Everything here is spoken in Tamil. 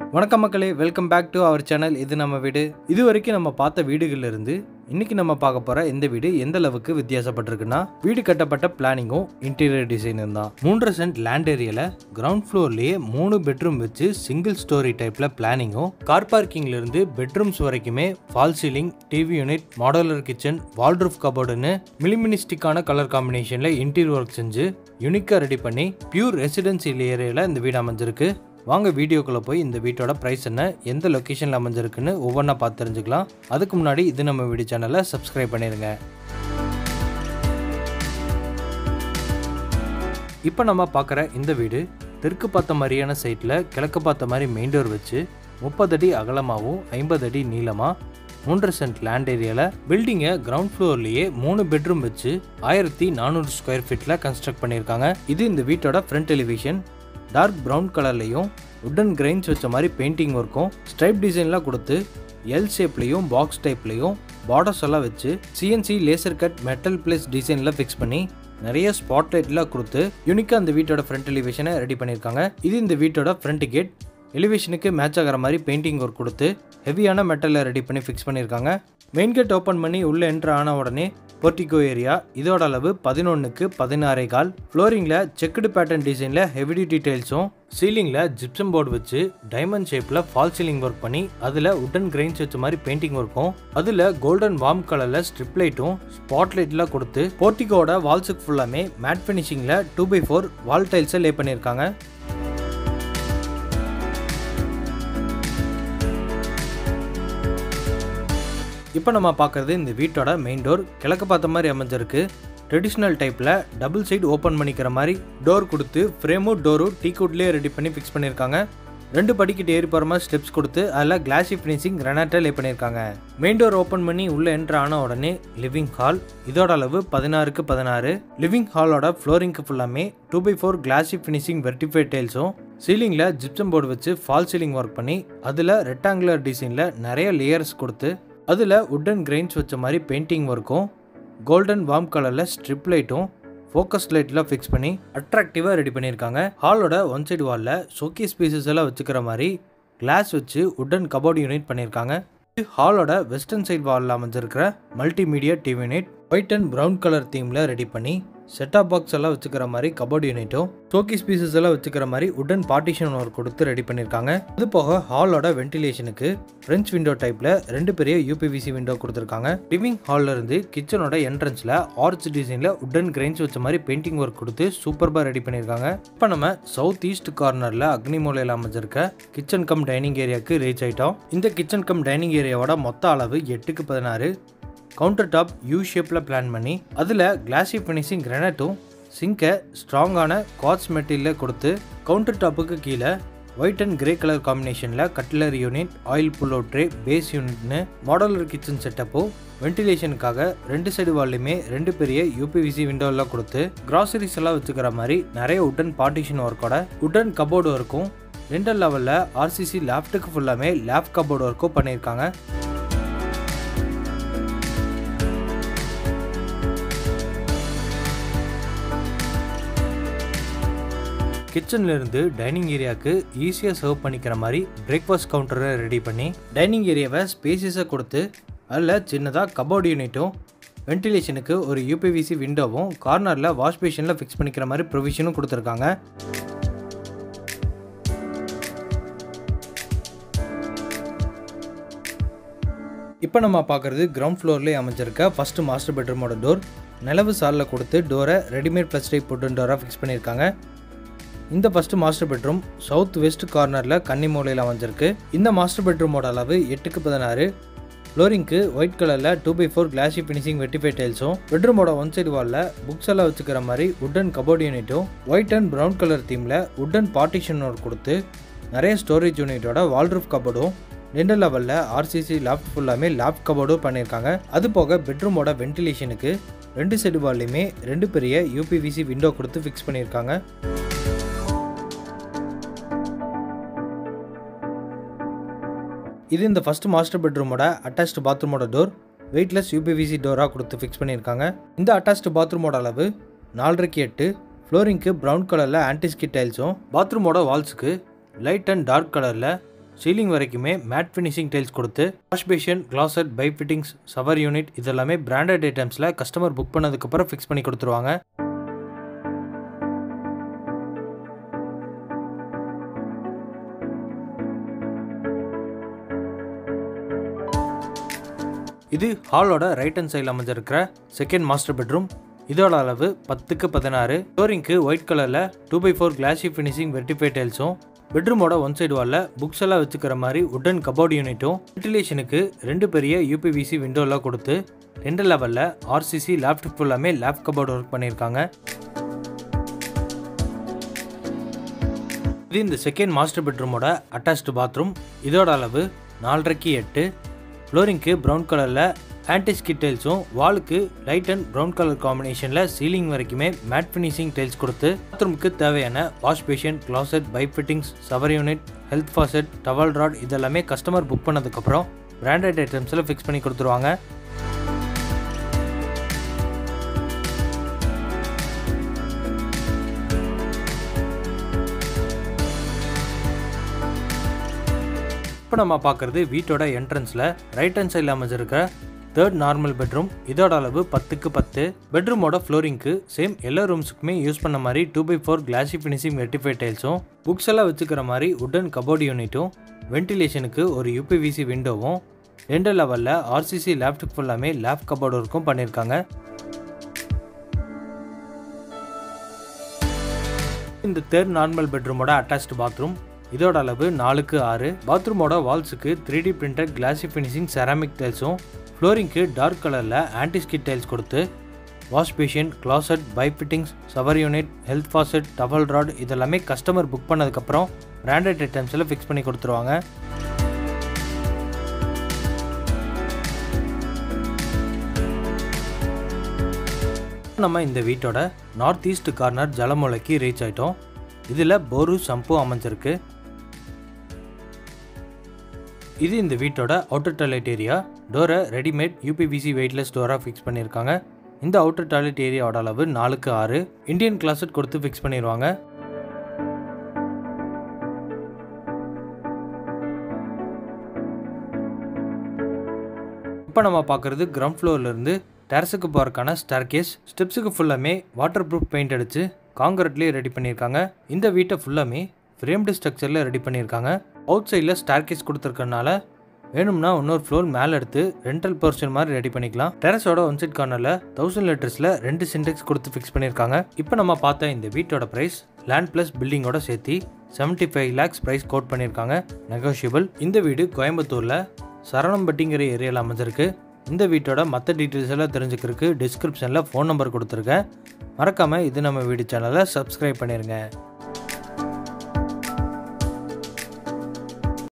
வணக்கம் மக்களே welcome back to our channel இது நம்ம வீடு இது வரைக்கும் நம்ம பார்த்த வீடுகள்ல இருந்து இன்னைக்கு நம்ம பார்க்க போற இந்த வீடு எந்த அளவுக்கு வித்தியாசப்பட்டிருக்குன்னா வீடு கட்டப்பட்ட பிளானிங்கும் இன்டீரியர் டிசைனும் தான் மூன்றரை சென்ட் லேண்ட் ஏரியால கிரவுண்ட் ஃப்ளோர்லயே மூணு பெட்ரூம் வச்சு சிங்கிள் ஸ்டோரி டைப்ல பிளானிங்கும் கார் பார்க்கிங்ல இருந்து பெட்ரூம்ஸ் வரைக்குமே fall ceiling TV unit modular kitchen wardrobe கபோர்டுன்னு மினிமினிஸ்டிக்கான கலர் காம்பினேஷன்ல இன்டீரியர் ஒர்க் செஞ்சு யூனிக்கா ரெடி பண்ணி பியூர் ரெசிடென்சியல் ஏரியால இந்த வீடு அமைஞ்சிருக்கு வாங்க வீடியோக்குள்ளே போய் இந்த வீட்டோட ப்ரைஸ் என்ன எந்த லொக்கேஷனில் அமைஞ்சிருக்குன்னு ஒவ்வொன்றா பார்த்து தெரிஞ்சுக்கலாம் அதுக்கு முன்னாடி இது நம்ம வீடியோ சேனலை சப்ஸ்கிரைப் பண்ணிடுங்க இப்போ நம்ம பார்க்குற இந்த வீடு தெற்கு பார்த்த மாதிரியான சைட்டில் கிழக்கு பார்த்த மாதிரி மெயின் டோர் வச்சு முப்பது அடி அகலமாகவும் ஐம்பது அடி நீளமாக மூன்றரை சென்ட் லேண்ட் ஏரியாவில் பில்டிங்கை கிரவுண்ட் ஃப்ளோர்லேயே மூணு பெட்ரூம் வச்சு ஆயிரத்தி நானூறு ஸ்கொயர் ஃபீட்டில் கன்ஸ்ட்ரக்ட் பண்ணியிருக்காங்க இது இந்த வீட்டோட ஃப்ரண்ட் எலிவேஷன் டார்க் ப்ரௌன் கலர்லையும் உட்டன் கிரைன்ஸ் வச்ச மாதிரி பெயிண்டிங் ஒர்க்கும் ஸ்ட்ரைப் டிசைன்லாம் கொடுத்து எல் ஷேப்லேயும் பாக்ஸ் டைப்லேயும் பார்டர்ஸ் எல்லாம் வச்சு சிஎன்சி லேசர் கட் மெட்டல் பிளேஸ் டிசைனில் ஃபிக்ஸ் பண்ணி நிறைய ஸ்பாட் லைட்லாம் கொடுத்து யூனிக்காக அந்த வீட்டோட ஃப்ரண்ட் எலிவேஷனை ரெடி பண்ணியிருக்காங்க இது இந்த வீட்டோட ஃப்ரண்ட் கேட் எலிவேஷனுக்கு மேட்ச் ஆகிற மாதிரி பெயிண்டிங் ஒர்க் கொடுத்து ஹெவியான மெட்டலில் ரெடி பண்ணி ஃபிக்ஸ் பண்ணியிருக்காங்க மெயின் கேட் ஓப்பன் பண்ணி உள்ளே என்ட்ரு ஆன உடனே போர்ட்டிகோ ஏரியா இதோட அளவு பதினொன்றுக்கு பதினாறே கால் ஃப்ளோரிங்கில் செக்குடு பேட்டர்ன் டிசைனில் ஹெவி டீடைல்ஸும் சீலிங்கில் ஜிப்சம் போர்டு வச்சு டைமண்ட் ஷேப்பில் ஃபால் சீலிங் ஒர்க் பண்ணி அதில் உட்டன் கிரைன்ஸ் வச்ச மாதிரி பெயிண்டிங் ஒர்க்கும் அதில் கோல்டன் வார்ம் கலரில் ஸ்ட்ரிப் லைட்டும் ஸ்பாட் லைட்லாம் கொடுத்து போர்ட்டிகோட வால்ஸுக்கு ஃபுல்லாமே மேட் ஃபினிஷிங்கில் டூ பை ஃபோர் வால் டைல்ஸை லே பண்ணியிருக்காங்க இப்போ நம்ம பார்க்குறது இந்த வீட்டோட மெயின் டோர் கிழக்கு பார்த்த மாதிரி அமைஞ்சிருக்கு ட்ரெடிஷ்னல் டைப்பில் டபுள் சைடு ஓப்பன் பண்ணிக்கிற மாதிரி டோர் கொடுத்து ஃப்ரேமும் டோரும் டீ குட்லேயே ரெடி பண்ணி ஃபிக்ஸ் பண்ணியிருக்காங்க ரெண்டு படிக்கிட்டு ஏறி போகிற மாதிரி ஸ்டெப்ஸ் கொடுத்து அதில் கிளாசி ஃபினிஷிங் கிரனாட்டை லே பண்ணியிருக்காங்க மெயின் டோர் ஓப்பன் பண்ணி உள்ளே என்ட்ரு ஆன உடனே லிவிங் ஹால் இதோட அளவு பதினாறுக்கு பதினாறு லிவிங் ஹாலோட ஃப்ளோரிங்க்கு ஃபுல்லாமே two by four glossy finishing vitrified டைல்ஸும் சீலிங்கில் ஜிப்சம் போர்டு வச்சு ஃபால் சீலிங் ஒர்க் பண்ணி அதில் ரெக்டாங்குலர் டிசைனில் நிறைய லேயர்ஸ் கொடுத்து அதில் உட்டன் கிரெயின்ஸ் வச்ச மாதிரி பெயிண்டிங் ஒர்க்கும் கோல்டன் வார்ம் கலரில் ஸ்ட்ரிப் லைட்டும் ஃபோக்கஸ் லைட்லாம் ஃபிக்ஸ் பண்ணி அட்ராக்டிவாக ரெடி பண்ணியிருக்காங்க ஹாலோட ஒன் சைடு வாலில் ஷோகேஸ் பீசஸ் எல்லாம் வச்சுக்கிற மாதிரி கிளாஸ் வச்சு உட்டன் கபோர்டு யூனிட் பண்ணியிருக்காங்க ஹாலோட வெஸ்டர்ன் சைடு வாலில் அமைஞ்சிருக்கிற multimedia TV unit white and brown colour தீமில் ரெடி பண்ணி செட்டாப் பாக்ஸ் எல்லாம் வச்சுக்கிற மாதிரி கபோர்டு யூனிட்டும் ஷோகேஸ் பீசஸ் எல்லாம் வச்சுக்கிற மாதிரி உடன் பார்ட்டிஷன் ஒர்க் கொடுத்து ரெடி பண்ணியிருக்காங்க அது போக ஹாலோட வென்டிலேஷனுக்கு ஃப்ரெஞ்ச் விண்டோ டைப்பில் ரெண்டு பெரிய யூபிவிசி விண்டோ கொடுத்துருக்காங்க லிவிங் ஹாலில் இருந்து கிச்சனோட என்ட்ரன்ஸில் ஆர்ச் டிசைனில் உடன் கிரைன்ஸ் வச்ச மாதிரி பெயிண்டிங் ஒர்க் கொடுத்து சூப்பர்பாக ரெடி பண்ணியிருக்காங்க இப்போ நம்ம சவுத் ஈஸ்ட் கார்னரில் அக்னி மூலையில் அமைஞ்சிருக்க கிச்சன் கம் டைனிங் ஏரியாவுக்கு ரீச் ஆயிட்டோம் இந்த கிச்சன் கம் டைனிங் ஏரியாவோட மொத்த அளவு எட்டுக்கு பதினாறு கவுண்டர் டாப் யூ ஷேப்பில் பிளான் பண்ணி அதில் கிளாசி ஃபினிஷிங் கிரனட்டும் சிங்கை ஸ்ட்ராங்கான காட்ஸ் மெட்டீரியலில் கொடுத்து கவுண்டர் டாப்புக்கு கீழே ஒயிட் அண்ட் கிரே கலர் காம்பினேஷனில் cutlery unit oil pull out tray base யூனிட்னு மாடலர் கிச்சன் செட்டப்பும் வென்டிலேஷனுக்காக ரெண்டு சைடு வால்லையுமே ரெண்டு பெரிய யூபிவிசி விண்டோலாம் கொடுத்து கிராசரிஸ் எல்லாம் வச்சுக்கிற மாதிரி நிறைய உட்டன் பார்ட்டிஷன் ஒர்க்கோட உட்டன் கபோர்டு ஒர்க்கும் ரெண்டு லெவலில் ஆர்சிசி லேப்டுக்கு ஃபுல்லாமே லேப் கபோர்டு ஒர்க்கும் பண்ணியிருக்காங்க கிச்சன்ல இருந்து டைனிங் ஏரியாவுக்கு ஈஸியாக சர்வ் பண்ணிக்கிற மாதிரி பிரேக்ஃபாஸ்ட் கவுண்டரை ரெடி பண்ணி டைனிங் ஏரியாவை ஸ்பேசிஸாக கொடுத்து அதில் சின்னதாக கபோர்டு யூனிட்டும் வென்டிலேஷனுக்கு ஒரு யூபிவிசி விண்டோவும் கார்னரில் வாஷ் பேஷனில் ஃபிக்ஸ் பண்ணிக்கிற மாதிரி ப்ரொவிஷனும் கொடுத்துருக்காங்க இப்போ நம்ம பார்க்குறது கிரவுண்ட் ஃப்ளோர்லேயே அமைஞ்சிருக்க ஃபஸ்ட்டு மாஸ்டர் பெட்ரூமோட டோர் நிலவு சாலில் கொடுத்து டோரை ரெடிமேட் ப்ளஸ் டைப் புட்டன் டோராக ஃபிக்ஸ் பண்ணியிருக்காங்க இந்த first master bedroom south west கார்னரில் கன்னி மூலையில் அமைஞ்சிருக்கு இந்த மாஸ்டர் பெட்ரூமோட அளவு எட்டுக்கு பதினாறு ஃப்ளோரிங்க்கு ஒயிட் கலரில் two by four glossy finishing vitrified டைல்ஸும் பெட்ரூமோட ஒன் சைடு வாலில் புக்ஸ் எல்லாம் வச்சுக்கிற மாதிரி உட்டன் கபோர்ட் யூனிட்டும் ஒயிட் அண்ட் ப்ரௌன் கலர் தீமில் உட்டன் பார்ட்டிஷன் ஒர்க் கொடுத்து நிறைய ஸ்டோரேஜ் யூனிட்டோட வால்ரூஃப் கபோர்டும் ரெண்டு லெவலில் ஆர்சிசி லேப்ட் ஃபுல்லாமே லேப் கபோர்டும் பண்ணியிருக்காங்க அது போக பெட்ரூமோட வென்டிலேஷனுக்கு ரெண்டு சைடு வால்லையுமே ரெண்டு பெரிய யூபிவிசி விண்டோ கொடுத்து ஃபிக்ஸ் பண்ணியிருக்காங்க இது இந்த ஃபர்ஸ்ட் மாஸ்டர் பெட்ரூமோட அட்டாச்டு பாத்ரூமோட டோர் வெயிட்லெஸ் யூபிவிசி டோராக கொடுத்து ஃபிக்ஸ் பண்ணியிருக்காங்க இந்த அட்டாச்டு பாத்ரூமோட அளவு நாலரைக்கு எட்டு ஃப்ளோரிங்க்கு ப்ரௌன் கலரில் ஆன்டிஸ்கிட் டைல்ஸும் பாத்ரூமோட வால்ஸுக்கு லைட் அண்ட் டார்க் கலரில் சீலிங் வரைக்குமே மேட் ஃபினிஷிங் டைல்ஸ் கொடுத்து wash basin closet pipe fittings shower unit இதெல்லாமே பிராண்டட் ஐட்டம்ஸில் கஸ்டமர் புக் பண்ணதுக்கப்புறம் ஃபிக்ஸ் பண்ணி கொடுத்துருவாங்க இது ஹாலோட ரைட் ஹேண்ட் சைடில் அமைஞ்சிருக்கிற செகண்ட் மாஸ்டர் பெட்ரூம் இதோட அளவு பத்துக்கு பதினாறு ஃப்ளோரிங்க்கு ஒயிட் கலரில் two by four glossy finishing வெர்டிஃபை டைல்ஸும் பெட்ரூமோட ஒன் சைடு வாலில் புக்ஸ் எல்லாம் வச்சுக்கிற மாதிரி உட்டன் கபோர்ட் யூனிட்டும் வென்டிலேஷனுக்கு ரெண்டு பெரிய யூபிவிசி விண்டோலாம் கொடுத்து ரெண்டு லெவலில் ஆர்சிசி லேப்டாப் ஃபுல்லாமே லேப் கபோர்டு ஒர்க் பண்ணியிருக்காங்க இது இந்த செகண்ட் மாஸ்டர் பெட்ரூமோட அட்டாச்டு பாத்ரூம் இதோட அளவு நாலரைக்கு எட்டு ஃப்ளோரிங்க்கு ப்ரௌன் கலரில் ஆன்டிஸ்கிட் டைல்ஸும் வாலுக்கு லைட் அண்ட் ப்ரௌன் கலர் காம்பினேஷனில் சீலிங் வரைக்குமே மேட் ஃபினிஷிங் டைல்ஸ் கொடுத்து பாத்ரூமுக்கு தேவையான wash basin closet pipe fittings shower unit health faucet towel rod இதெல்லாமே கஸ்டமர் புக் பண்ணதுக்கப்புறம் பிராண்டட் ஐட்டம்ஸில் ஃபிக்ஸ் பண்ணி கொடுத்துருவாங்க இப்போ நம்ம பார்க்குறது வீட்டோட என்ட்ரன்ஸில் ரைட் ஹேண்ட் சைடில் அமைஞ்சிருக்கிற தேர்ட் நார்மல் பெட்ரூம் இதோட அளவு பத்துக்கு பத்து பெட்ரூமோட ஃப்ளோரிங்க்கு சேம் எல்லா ரூம்ஸுக்குமே யூஸ் பண்ண மாதிரி two by four glossy finishing vitrified டைல்ஸும் புக்ஸ் எல்லாம் வச்சுக்கிற மாதிரி உட்டன் கபோர்ட் யூனிட்டும் வென்டிலேஷனுக்கு ஒரு யூபிவிசி விண்டோவும் ரெண்டு லெவலில் ஆர்சிசி லேப்டாப் ஃபுல்லாமே லேப் கபோர்டு ஒர்க்கும் பண்ணியிருக்காங்க இந்த தேர்ட் நார்மல் பெட்ரூமோட அட்டாச்டு பாத்ரூம் இதோட அளவு நாலுக்கு ஆறு பாத்ரூமோட வால்ஸுக்கு three D printed glossy finishing ceramic டைல்ஸும் ஃப்ளோரிங்க்கு டார்க் கலரில் ஆன்டிஸ்கிட் டைல்ஸ் கொடுத்து wash basin closet pipe fittings shower unit health faucet towel rod இதெல்லாமே கஸ்டமர் புக் பண்ணதுக்கப்புறம் பிராண்டட் ஐட்டம்ஸில் ஃபிக்ஸ் பண்ணி கொடுத்துருவாங்க நம்ம இந்த வீட்டோட நார்த் ஈஸ்ட் கார்னர் ஜலமூலைக்கு ரீச் ஆயிட்டோம் இதில் போரு சம்பு அமைஞ்சிருக்கு இது இந்த வீட்டோட அவுட்டர் டாய்லெட் ஏரியா டோரை ரெடிமேட் யூபிவிசி வெயிட்லெஸ் டோராக ஃபிக்ஸ் பண்ணியிருக்காங்க இந்த அவுட்டர் டாய்லெட் ஏரியாவோட அளவு நாலுக்கு ஆறு இந்தியன் கிளாசட் கொடுத்து ஃபிக்ஸ் பண்ணிடுவாங்க இப்போ நம்ம பார்க்குறது கிரவுண்ட் ஃப்ளோர்லேருந்து டெரஸுக்கு போகிறக்கான ஸ்டார்கேஸ் ஸ்டெப்ஸுக்கு ஃபுல்லாமே வாட்டர் ப்ரூஃப் பெயிண்ட் அடித்து காங்கிரட்லேயே ரெடி பண்ணியிருக்காங்க இந்த வீட்டை ஃபுல்லாமே ஃப்ரேம்டு ஸ்ட்ரக்சரில் ரெடி பண்ணியிருக்காங்க அவுட் சைடில் ஸ்டார்கேஸ் கொடுத்துருக்கறனால வேணும்னா இன்னொரு ஃப்ளோர் மேலே எடுத்து ரெண்டல் போர்ஷன் மாதிரி ரெடி பண்ணிக்கலாம் டெரஸோட ஒன் சைட் கார்னரில் தௌசண்ட் லிட்டர்ஸில் ரெண்டு சின்டெக்ஸ் கொடுத்து ஃபிக்ஸ் பண்ணியிருக்காங்க இப்போ நம்ம பார்த்த இந்த வீட்டோட ப்ரைஸ் லேண்ட் ப்ளஸ் பில்டிங்கோட சேர்த்து seventy five lakhs price quote பண்ணியிருக்காங்க நெகோஷியபிள் இந்த வீடு கோயம்புத்தூரில் சரணம்பட்டிங்கிற ஏரியாவில் அமைஞ்சிருக்கு இந்த வீட்டோட மற்ற டீட்டெயில்ஸ் எல்லாம் தெரிஞ்சுக்கிறதுக்கு டிஸ்கிரிப்ஷனில் ஃபோன் நம்பர் கொடுத்துருக்கேன் மறக்காமல் இது நம்ம வீடு சேனலை சப்ஸ்கிரைப் பண்ணிடுங்க